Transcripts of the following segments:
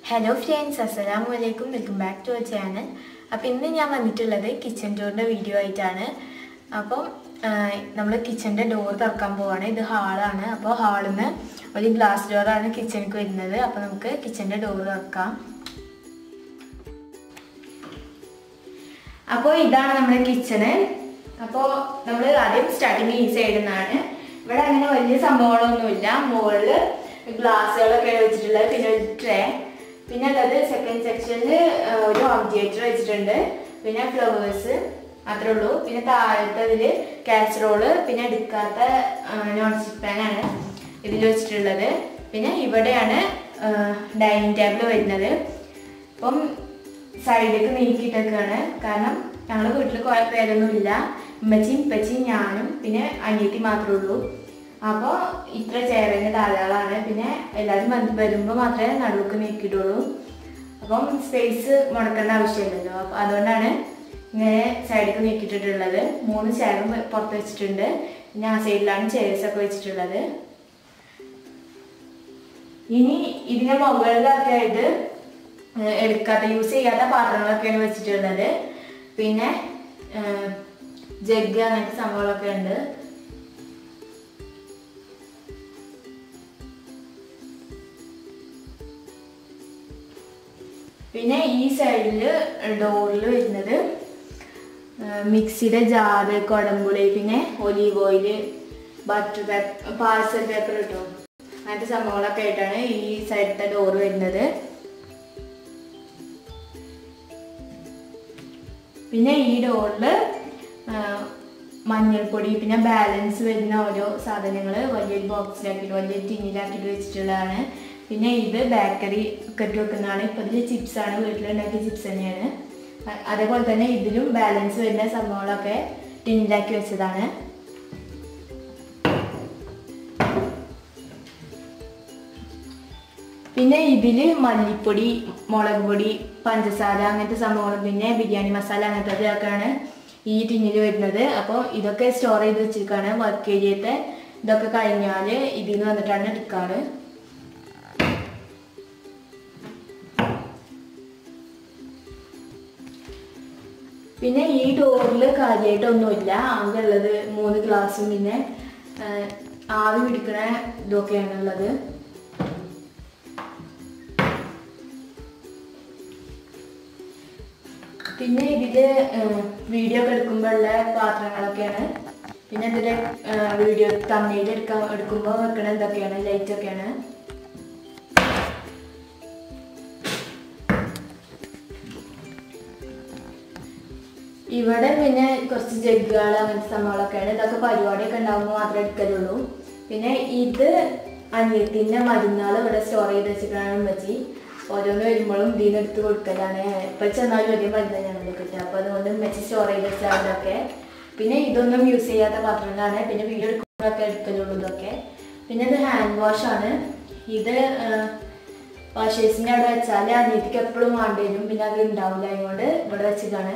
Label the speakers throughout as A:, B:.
A: hello friends അസ്സലാമു അലൈക്കും welcome back to our channel അപ്പോൾ ഇന്ന് ഞാൻ വന്നിട്ടുള്ളത് കിച്ചൺ ഡോറിൻ്റെ വീഡിയോ ആയിട്ടാണ് അപ്പം നമ്മൾ കിച്ചൻ്റെ ഡോർ തുറക്കാൻ പോവാണ് ഇത് ഹാളാണ് അപ്പോൾ ഹാളിൽ നിന്ന് ഒരു ഗ്ലാസ് ഡോറാണ് കിച്ചണിക്ക് വരുന്നത് അപ്പോൾ നമുക്ക് കിച്ചൻ്റെ ഡോർ തുറക്കാം അപ്പോൾ ഇതാണ് നമ്മുടെ കിച്ചണ് അപ്പോൾ നമ്മൾ ആദ്യം സ്റ്റാർട്ടിങ് ഈ സൈഡിൽ നിന്നാണ് ഇവിടെ അങ്ങനെ വലിയ സംഭവങ്ങളൊന്നുമില്ല മുകളിൽ ഗ്ലാസ്സുകളൊക്കെ വെച്ചിട്ടുള്ളത് പിന്നെ ഒരു ട്രേ പിന്നെ ഉള്ളത് സെക്കൻഡ് സെക്ഷനിൽ ഒരു ഹോം തിയേറ്റർ വെച്ചിട്ടുണ്ട് പിന്നെ ഫ്ലവേഴ്സ് മാത്രമേ ഉള്ളൂ പിന്നെ താഴത്തതിൽ കാസറോള് പിന്നെ എടുക്കാത്ത നോൺ സ്റ്റിക് പാനാണ് ഇതിൽ വെച്ചിട്ടുള്ളത് പിന്നെ ഇവിടെയാണ് ഡൈനിങ് ടേബിൾ വരുന്നത് അപ്പം സൈഡിലേക്ക് നീക്കിയിട്ടൊക്കെയാണ് കാരണം ഞങ്ങളുടെ വീട്ടിൽ കുറേ പേരൊന്നുമില്ല ഉമ്മച്ചിയും ഉപ്പച്ചിയും ഞാനും പിന്നെ അനിയത്തി മാത്രമേ ഉള്ളൂ അപ്പോൾ ഇത്ര ചെയറിന് ധാരാളമാണ് പിന്നെ എല്ലാവരും വന്ന് വരുമ്പോൾ മാത്രമേ നടുവൊക്കെ നീക്കിയിട്ടുള്ളൂ അപ്പം സ്പേസ് മുടക്കേണ്ട ആവശ്യമില്ലല്ലോ അപ്പോൾ അതുകൊണ്ടാണ് ഇങ്ങനെ സൈഡിലേക്ക് നീക്കിയിട്ടിട്ടുള്ളത് മൂന്ന് ചെയറും പുറത്ത് വെച്ചിട്ടുണ്ട് പിന്നെ ആ സൈഡിലാണ് ചെയർസൊക്കെ വെച്ചിട്ടുള്ളത് ഇനി ഇതിന്റെ മുകളിലൊക്കെ ആയിട്ട് എടുക്കാത്ത യൂസ് ചെയ്യാത്ത പാത്രങ്ങളൊക്കെയാണ് വെച്ചിട്ടുള്ളത് പിന്നെ ജഗ് അങ്ങനത്തെ സംഭവങ്ങളൊക്കെ ഉണ്ട് പിന്നെ ഈ സൈഡിൽ ഡോറിൽ വരുന്നത് മിക്സിയുടെ ജാറ് കുടംപുളി പിന്നെ olive oil butter paper parcel paper കിട്ടും അങ്ങനത്തെ സംഭവങ്ങളൊക്കെ ആയിട്ടാണ് ഈ സൈഡിലത്തെ ഡോറ് വരുന്നത് പിന്നെ ഈ ഡോറിൽ മഞ്ഞൾപ്പൊടി പിന്നെ ബാലൻസ് വരുന്ന ഓരോ സാധനങ്ങൾ വലിയൊരു ബോക്സിലാക്കിയിട്ട് വലിയൊരു ടിന്നിലാക്കിയിട്ട് വെച്ചിട്ടുള്ളതാണ് പിന്നെ ഇത് ബേക്കറി ഒക്കെ ഇട്ട് വെക്കുന്നതാണ് ഇപ്പം ഇതിൽ ചിപ്സാണ് വീട്ടിലുണ്ടാക്കിയ ചിപ്സ് തന്നെയാണ് അതേപോലെ തന്നെ ഇതിലും ബാലൻസ് വരുന്ന സംഭവങ്ങളൊക്കെ ടിന്നിലാക്കി വെച്ചതാണ് പിന്നെ ഇതിൽ മല്ലിപ്പൊടി മുളക് പൊടി പഞ്ചസാര അങ്ങനത്തെ സംഭവങ്ങൾ പിന്നെ ബിരിയാണി മസാല അങ്ങനത്തെ ഇതൊക്കെയാണ് ഈ ടിന്നിൽ വരുന്നത് അപ്പോൾ ഇതൊക്കെ സ്റ്റോർ ചെയ്ത് വെച്ചിരിക്കുകയാണ് വർക്ക് ഏരിയത്തെ ഇതൊക്കെ കഴിഞ്ഞാൽ ഇതിൽ നിന്ന് വന്നിട്ടാണ് എടുക്കാറ് പിന്നെ ഈ ഡോറിൽ കാര്യമായിട്ടൊന്നുമില്ല ആകെ ഉള്ളത് മൂന്ന് ഗ്ലാസും പിന്നെ ആവി പിടിക്കണ ഇതൊക്കെയാണ് ഉള്ളത് പിന്നെ ഇതില് വീഡിയോ ഒക്കെ എടുക്കുമ്പോഴുള്ള പാത്രങ്ങളൊക്കെയാണ് പിന്നെ ഇതില് വീഡിയോ തമ്മിൽ എടുക്കാൻ എടുക്കുമ്പോൾ വെക്കണ ഇതൊക്കെയാണ് ലൈറ്റ് ഒക്കെയാണ് ഇവിടെ പിന്നെ കുറച്ച് ജഗ്ഗുകൾ അങ്ങനത്തെ സംഭവങ്ങളൊക്കെയാണ് ഇതൊക്കെ പരിപാടിയൊക്കെ ഉണ്ടാകുമ്പോൾ മാത്രമേ എടുക്കലുള്ളൂ പിന്നെ ഇത് അനിയത്തിൻ്റെ മരുന്നാൾ ഇവിടെ സ്റ്റോർ ചെയ്ത് വെച്ചിട്ടാണ് വെച്ചി ഓരോന്ന് വരുമ്പോഴും ഇതിന് എടുത്ത് കൊടുക്കലാണ് ഇപ്പൊ ചെന്നാലും വലിയ മരുന്ന് ഞങ്ങൾക്ക് കിട്ടുക അപ്പൊ അതുകൊണ്ട് മെച്ചി സ്റ്റോർ ചെയ്ത് വെച്ചാലൊക്കെ പിന്നെ ഇതൊന്നും യൂസ് ചെയ്യാത്ത പാത്രങ്ങളാണ് പിന്നെ വീഡിയോ എടുക്കുമ്പോഴൊക്കെ എടുക്കലുള്ളൂ ഇതൊക്കെ പിന്നെ ഇത് ഹാൻഡ് വാഷ് ആണ് ഇത് വാഷേഴ്സിൻ്റെ അവിടെ വെച്ചാൽ അനിയത്തിക്ക് എപ്പോഴും വേണ്ടി വരും പിന്നെ അത് ഉണ്ടാവില്ല അതുകൊണ്ട് ഇവിടെ വെച്ചിട്ടാണ്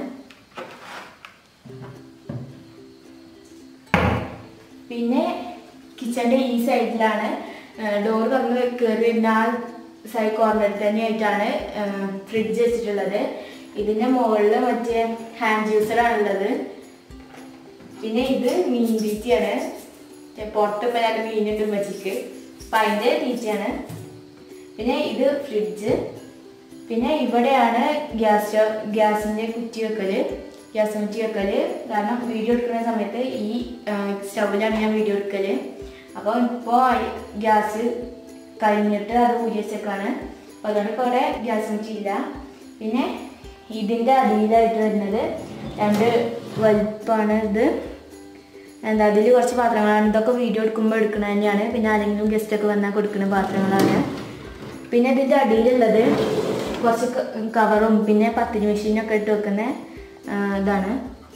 A: പിന്നെ കിച്ചന്റെ ഈ സൈഡിലാണ് ഡോർ തുറന്ന് കയറി വരുന്ന ആ സൈഡ് കോർണറിൽ തന്നെയായിട്ടാണ് ഫ്രിഡ്ജ് വെച്ചിട്ടുള്ളത് ഇതിന്റെ മുകളിൽ മറ്റേ ഹാൻഡ് ജ്യൂസറാണ് ഉള്ളത് പിന്നെ ഇത് മീൻ തീറ്റയാണ് പൊട്ട് ഇപ്പം ഞാൻ മീനുണ്ട് മച്ചിക്ക് അപ്പം അതിൻ്റെ തീറ്റയാണ് പിന്നെ ഇത് ഫ്രിഡ്ജ് പിന്നെ ഇവിടെയാണ് ഗ്യാസ് ഗ്യാസിൻ്റെ കുറ്റി വെക്കൽ ഗ്യാസ് കുറ്റി വെക്കൽ കാരണം വീഡിയോ എടുക്കുന്ന സമയത്ത് ഈ സ്റ്റൗവിലാണ് ഞാൻ വീഡിയോ എടുക്കൽ അപ്പോൾ ഇപ്പോൾ ഗ്യാസ് കഴിഞ്ഞിട്ട് അത് ഊരിവെച്ചേക്കാണ് അപ്പോൾ അതുകൊണ്ട് ഇപ്പോൾ ഇവിടെ ഗ്യാസ് കുറ്റിയില്ല പിന്നെ ഇതിൻ്റെ അടിയിലായിട്ട് വരുന്നത് രണ്ട് വലുപ്പമാണ് ഇത് എന്താ അതിൽ കുറച്ച് പാത്രങ്ങളാണ് ഇതൊക്കെ വീഡിയോ എടുക്കുമ്പോൾ എടുക്കണ തന്നെയാണ് പിന്നെ ആരെങ്കിലും ഗസ്റ്റൊക്കെ വന്നാൽ കൊടുക്കുന്ന പാത്രങ്ങളാണ് പിന്നെ ഇതിൻ്റെ അടിയിലുള്ളത് കുറച്ച് കവറും പിന്നെ പത്തിരി മെഷീനൊക്കെ ഇട്ട് വെക്കുന്ന ഇതാണ്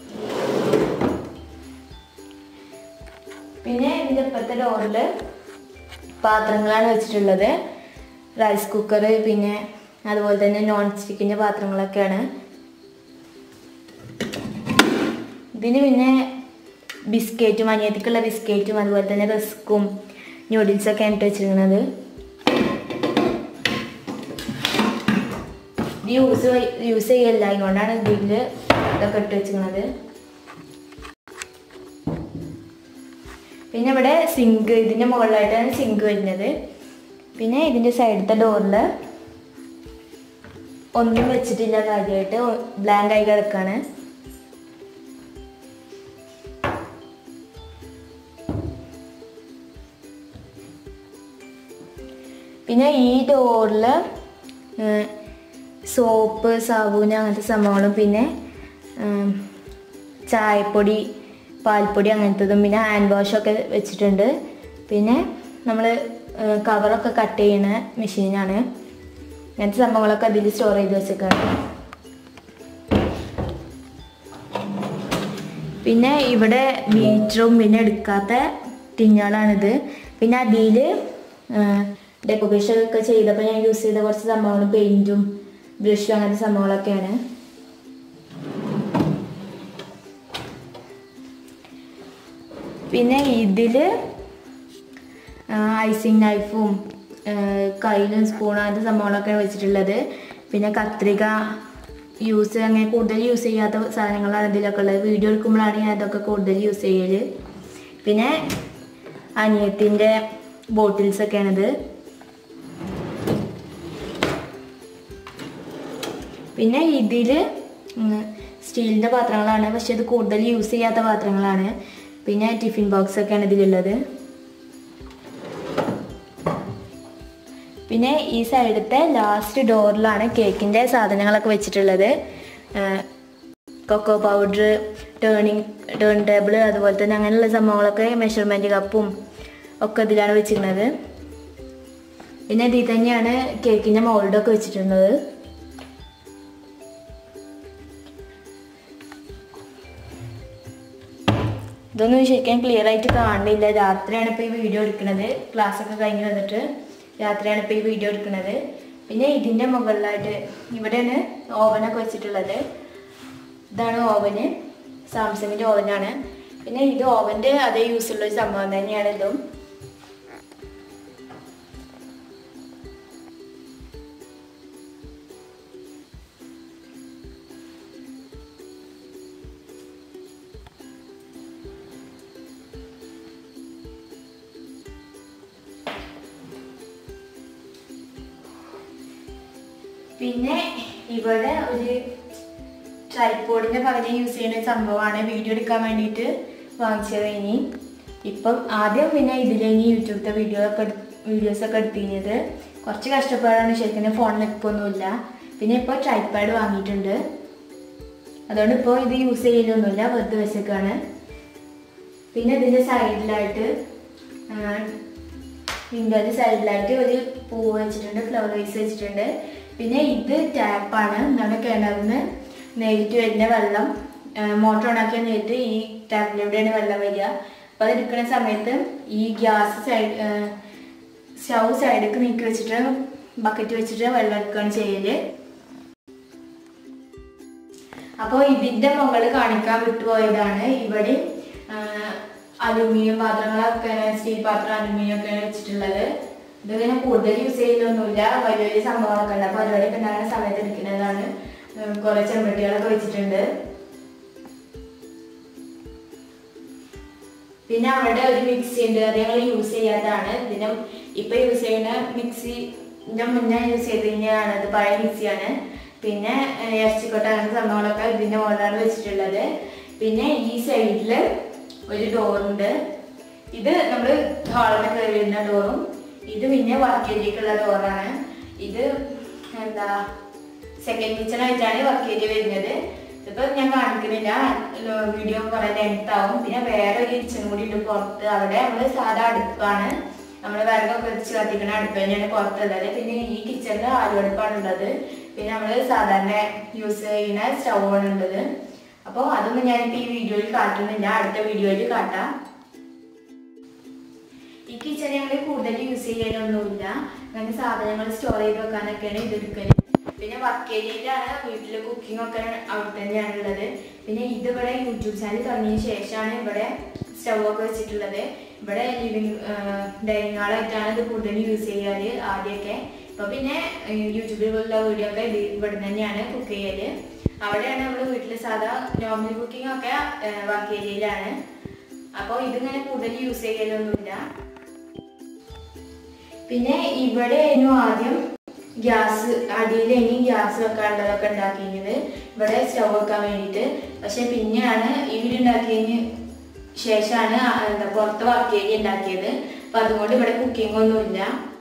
A: പിന്നെ ഇതിൻ്റെ ഇപ്പോഴത്തെ ഡോറിൽ പാത്രങ്ങളാണ് വെച്ചിട്ടുള്ളത് റൈസ് കുക്കർ പിന്നെ അതുപോലെ തന്നെ നോൺ സ്റ്റിക്കിൻ്റെ പാത്രങ്ങളൊക്കെയാണ് ഇതിന് പിന്നെ ബിസ്ക്കറ്റും അനിയത്തിക്കുള്ള ബിസ്ക്കറ്റും അതുപോലെ തന്നെ റസ്ക്കും നൂഡിൽസൊക്കെയാണ് ഇട്ട് വെച്ചിരിക്കുന്നത് ഇത് യൂസ് യൂസ് ചെയ്യല്ല അതുകൊണ്ടാണ് ഇതിൽ ഇതൊക്കെ ഇട്ട് വെച്ചിരിക്കുന്നത് പിന്നെ ഇവിടെ സിങ്ക് ഇതിൻ്റെ മുകളിലായിട്ടാണ് സിങ്ക് വരുന്നത് പിന്നെ ഇതിൻ്റെ സൈഡത്തെ ഡോറിൽ ഒന്നും വെച്ചിട്ടില്ല കാര്യമായിട്ട് ബ്ലാങ്ക് ആയി കിടക്കാണ് പിന്നെ ഈ ഡോറിൽ സോപ്പ് സാബൂന് അങ്ങനത്തെ സംഭവങ്ങളും പിന്നെ ഉം, ചായപ്പൊടി പാൽപ്പൊടി അങ്ങനത്തതും പിന്നെ ഹാൻഡ് വാഷൊക്കെ വെച്ചിട്ടുണ്ട് പിന്നെ നമ്മൾ കവറൊക്കെ കട്ട് ചെയ്യണ മെഷീനാണ് അങ്ങനത്തെ സംഭവങ്ങളൊക്കെ അതിൽ സ്റ്റോർ ചെയ്ത് വെച്ചേക്കാണ് പിന്നെ ഇവിടെ ബീറ്ററും പിന്നെ എടുക്കാത്ത ടിന്നുകളാണിത് പിന്നെ അതിൽ ഡെക്കറേഷൻ ഒക്കെ ചെയ്തപ്പോൾ ഞാൻ യൂസ് ചെയ്ത കുറച്ച് സംഭവങ്ങൾ പെയിൻറ്റും ബ്രഷും അങ്ങനത്തെ സംഭവങ്ങളൊക്കെയാണ് പിന്നെ ഇതിൽ ഐസിങ് നൈഫും കയ്യിലും സ്പൂൺ അങ്ങനത്തെ സംഭവങ്ങളൊക്കെ വെച്ചിട്ടുള്ളത് പിന്നെ കത്രിക യൂസ് അങ്ങനെ കൂടുതൽ യൂസ് ചെയ്യാത്ത സാധനങ്ങളാണ് ഇതിലൊക്കെ ഉള്ളത് വീഡിയോ എടുക്കുമ്പോഴാണ് ഞാൻ അതൊക്കെ കൂടുതൽ യൂസ് ചെയ്യൽ പിന്നെ അനിയത്തിൻ്റെ ബോട്ടിൽസൊക്കെയാണിത് പിന്നെ ഇതിൽ സ്റ്റീലിൻ്റെ പാത്രങ്ങളാണ് പക്ഷെ ഇത് കൂടുതൽ യൂസ് ചെയ്യാത്ത പാത്രങ്ങളാണ് പിന്നെ ടിഫിൻ ബോക്സ് ഒക്കെയാണ് ഇതിലുള്ളത് പിന്നെ ഈ സൈഡത്തെ ലാസ്റ്റ് ഡോറിലാണ് കേക്കിൻ്റെ സാധനങ്ങളൊക്കെ വെച്ചിട്ടുള്ളത് cocoa powder turning turn table അതുപോലെ തന്നെ അങ്ങനെയുള്ള സംഭവങ്ങളൊക്കെ മെഷർമെൻറ്റ് കപ്പും ഒക്കെ ഇതിലാണ് വെച്ചിരുന്നത് പിന്നെ ഇതിൽ തന്നെയാണ് കേക്കിൻ്റെ മോൾഡൊക്കെ വെച്ചിട്ടുള്ളത് ഇതൊന്നും ശരിക്കും ക്ലിയർ ആയിട്ട് കാണുന്നില്ല രാത്രിയാണ് ഇപ്പോൾ ഈ വീഡിയോ എടുക്കുന്നത് ക്ലാസ് ഒക്കെ കഴിഞ്ഞ് വന്നിട്ട് രാത്രിയാണ് ഇപ്പോൾ ഈ വീഡിയോ എടുക്കുന്നത് പിന്നെ ഇതിൻ്റെ മുകളിലായിട്ട് ഇവിടെയാണ് ഓവനൊക്കെ വെച്ചിട്ടുള്ളത് ഇതാണ് ഓവന് സാംസങ്ങിൻ്റെ ഓവനാണ് പിന്നെ ഇത് ഓവൻ്റെ അതേ യൂസ് ഉള്ള ഒരു സംഭവം തന്നെയാണ് ഇതും പിന്നെ ഇവിടെ ഒരു ട്രൈപ്പോഡിന്റെ പകുതി യൂസ് ചെയ്യുന്ന ഒരു സംഭവമാണ് വീഡിയോ എടുക്കാൻ വേണ്ടിയിട്ട് വാങ്ങിച്ചത് ഇനി ഇപ്പം ആദ്യം പിന്നെ ഇതിലേക്ക് യൂട്യൂബിലത്തെ വീഡിയോ ഒക്കെ വീഡിയോസ് ഒക്കെ എടുത്തിരുന്നത് കുറച്ച് കഷ്ടപ്പാടാണ് ശരിക്കും ഫോണിൽ നിൽക്കൊന്നുമില്ല പിന്നെ ഇപ്പോൾ ട്രൈപ്പാഡ് വാങ്ങിയിട്ടുണ്ട് അതുകൊണ്ട് ഇപ്പോൾ ഇത് യൂസ് ചെയ്യലൊന്നുമില്ല വെറുതെ വെച്ചേക്കാണ് പിന്നെ ഇതിൻ്റെ സൈഡിലായിട്ട് വിൻഡോയുടെ സൈഡിലായിട്ട് ഒരു പൂവ് വെച്ചിട്ടുണ്ട് ഫ്ലവർ വേസ് വെച്ചിട്ടുണ്ട് പിന്നെ ഇത് ടാപ്പാണ് നമ്മുടെ കിണറിന് നേരിട്ട് വരുന്ന വെള്ളം മോട്ടർ ഓണാക്കിയ നേരിട്ട് ഈ ടാപ്പിലൂടെയാണ് വെള്ളം വരിക അപ്പോൾ അത് എടുക്കുന്ന സമയത്ത് ഈ ഗ്യാസ് സൈഡ് സ്റ്റൗ സൈഡിലേക്ക് നീക്കി വെച്ചിട്ട് ബക്കറ്റ് വെച്ചിട്ട് വെള്ളം എടുക്കുകയാണ് ചെയ്യല് അപ്പോൾ ഇതിന്റെ മുകളിൽ കാണിക്കാൻ വിട്ടുപോയതാണ് ഇവിടെ അലുമിനിയം പാത്രങ്ങളൊക്കെ സ്റ്റീൽ പാത്രം അലുമിനിയം ഒക്കെ വെച്ചിട്ടുള്ളത് ഇതിങ്ങനെ കൂടുതൽ യൂസ് ചെയ്യലൊന്നുമില്ല വലിയ വലിയ സംഭവങ്ങളൊക്കെ ഉണ്ട് അപ്പോൾ പരിപാടിയൊക്കെ ഉണ്ടാകുന്ന സമയത്ത് എടുക്കുന്നതാണ് കുറെ ചെമ്പട്ടികളൊക്കെ വെച്ചിട്ടുണ്ട് പിന്നെ അവിടെ ഒരു മിക്സി ഉണ്ട് അത് ഞങ്ങൾ യൂസ് ചെയ്യാത്തതാണ് ഇതിന് ഇപ്പൊ യൂസ് ചെയ്യുന്ന മിക്സിന്റെ മുന്നേ യൂസ് ചെയ്ത് കഴിഞ്ഞാണ് അത് പഴയ മിക്സിയാണ് പിന്നെ ഇറച്ചിക്കൊട്ട അങ്ങനത്തെ സംഭവങ്ങളൊക്കെ ഇതിന്റെ മുകളിലാണ് വെച്ചിട്ടുള്ളത് പിന്നെ ഈ സൈഡില് ഒരു ഡോറുണ്ട് ഇത് നമ്മൾ ഹാളിൽ കയറി വരുന്ന ഡോറും ഇത് പിന്നെ വർക്ക് ഏരിയക്കുള്ള ഡോറാണ് ഇത് എന്താ സെക്കൻഡ് കിച്ചൺ ആയിട്ടാണ് വർക്ക് ഏരിയ വരുന്നത് ഇതിപ്പോ ഞാൻ കാണിക്കുന്നില്ല വീഡിയോ കുറെ ലെങ്ത് ആവും പിന്നെ വേറെ ഒരു കിച്ചൺ കൂടി ഉണ്ട് പുറത്ത് അവിടെ നമ്മള് സാധാ അടുപ്പാണ് നമ്മൾ വിറകൊക്കെ വെച്ച് കത്തിക്കുന്ന അടുപ്പ് തന്നെയാണ് പുറത്തുള്ളത് പിന്നെ ഈ കിച്ചണിൽ ആലുവടുപ്പാണ് ഉള്ളത് പിന്നെ നമ്മൾ സാധാരണ യൂസ് ചെയ്യുന്ന സ്റ്റൗ ആണ് ഉള്ളത് അപ്പോൾ അതൊന്നും ഞാനിപ്പോൾ ഈ വീഡിയോയിൽ കാട്ടുന്നില്ല അടുത്ത വീഡിയോയിൽ കാട്ടാം ഈ കിച്ചൺ ഞങ്ങൾ കൂടുതൽ യൂസ് ചെയ്യാനൊന്നുമില്ല അങ്ങനെ സാധനങ്ങൾ സ്റ്റോർ ചെയ്ത് വെക്കാനൊക്കെയാണ് ഇത് എടുക്കല് പിന്നെ വർക്ക് ഏരിയയിലാണ് വീട്ടിൽ കുക്കിംഗ് ഒക്കെ അവിടെ തന്നെയാണ് ഉള്ളത് പിന്നെ ഇത് ഇവിടെ യൂട്യൂബ് ചാനൽ തുടങ്ങിയ ശേഷമാണ് ഇവിടെ സ്റ്റവ് ഒക്കെ വെച്ചിട്ടുള്ളത് ഇവിടെ ലിവിങ് ഡൈനിങ് ഹാളായിട്ടാണ് ഇത് കൂടുതൽ യൂസ് ചെയ്യാറ് ആദ്യമൊക്കെ അപ്പോൾ പിന്നെ ഏഹ്, യൂട്യൂബിലുള്ള വീഡിയോ ഒക്കെ ഇത് ഇവിടെ തന്നെയാണ് കുക്ക് ചെയ്യല് അവിടെയാണ് നമ്മൾ വീട്ടിൽ സാധാ നോർമൽ കുക്കിംഗ് ഒക്കെ വർക്ക് ഏരിയയിലാണ് അപ്പോൾ ഇതിങ്ങനെ കൂടുതൽ യൂസ് ചെയ്യലൊന്നുമില്ല പിന്നെ ഇവിടെ ആയിരുന്നു ആദ്യം ഗ്യാസ് അടിയിൽ ഇനി ഗ്യാസ് വെക്കാനുള്ളതൊക്കെ ഉണ്ടാക്കിയത് ഇവിടെ സ്റ്റവ് വെക്കാൻ വേണ്ടിയിട്ട് പക്ഷെ പിന്നെയാണ് ഈ വീട് ഉണ്ടാക്കിയതിന് ശേഷമാണ് ആ എന്താ പുറത്ത് വർക്ക് ഏരിയ ഉണ്ടാക്കിയത് അപ്പം അതുകൊണ്ട് ഇവിടെ കുക്കിംഗ് ഒന്നുമില്ല